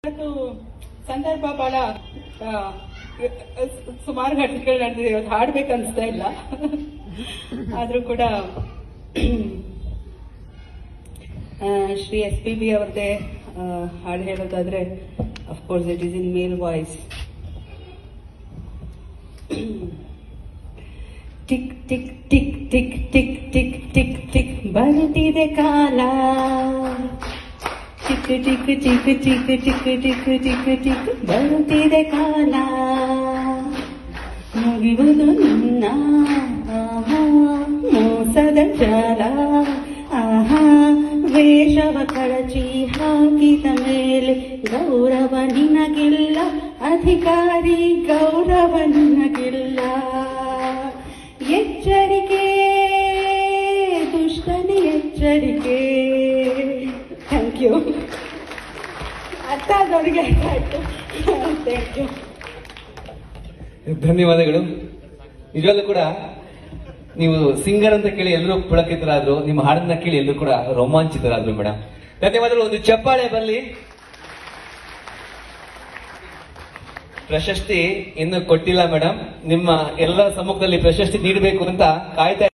ಇವತ್ತು ಸಂದರ್ಭ ಬಹಳ ಆ, ಸುಮಾರು ಘಟನೆಗಳು ನಡೆದಿದೆ ಇವತ್ತು ಹಾಡ್ಬೇಕು ಅನ್ಸ್ತಾ ಇಲ್ಲ ಆದ್ರೂ ಕೂಡ ಆ, ಶ್ರೀ ಎಸ್ ಪಿ ಬಿ ಅವ್ರದ್ದೇ ಆ, ಹಾಡು ಹೇಳೋದಾದ್ರೆ of course it is in male voice tick tick tick tick tick tick tick tick ಬರ್ತಿದೆ ಕಾಲ tick tick tick tick tick tick tick tick ಬರುತ್ತಿದೆ ಕಾಲ ಮುಗಿಯುವುದು ನಿನ್ನ ಆಹಾ, ಮೋಸದ ಜಾಲ ಆಹಾ ವೇಷವ ಕಳಚಿ ಹಾಕಿದ ಮೇಲೆ ಗೌರವ ನಿನಗಿಲ್ಲ ಅಧಿಕಾರಿ ಗೌರವ ನಿನಗಿಲ್ಲ ಎಚ್ಚರಿಕೆ ದುಷ್ಟನಿ ಎಚ್ಚರಿಕೆ ಥ್ಯಾಂಕ್ ಯು ಅರ್ಥ ಆದವರಿಗೆ ಅರ್ಥ ಆಯ್ತು ಥ್ಯಾಂಕ್ ಯು ಧನ್ಯವಾದಗಳು ನಿಜವಾಗ್ಲೂ ಕೂಡ ನೀವು ಸಿಂಗರ್ ಅಂತ ಕೇಳಿ ಎಲ್ಲರೂ ಪುಳಕಿತರಾದ್ರು ನಿಮ್ಮ ಹಾಡನ್ನ ಕೇಳಿ ಎಲ್ಲರೂ ಕೂಡ ರೋಮಾಂಚಿತರಾದ್ರು ಮೇಡಮ್ ಧನ್ಯವಾದಗಳು ಒಂದು ಚಪ್ಪಾಳೆ ಬರಲಿ ಪ್ರಶಸ್ತಿ ಇನ್ನು ಕೊಟ್ಟಿಲ್ಲ ಮೇಡಮ್ ನಿಮ್ಮ ಎಲ್ಲ ಸಮ್ಮುಖದಲ್ಲಿ ಪ್ರಶಸ್ತಿ ನೀಡಬೇಕು ಅಂತ ಕಾಯ್ತಾ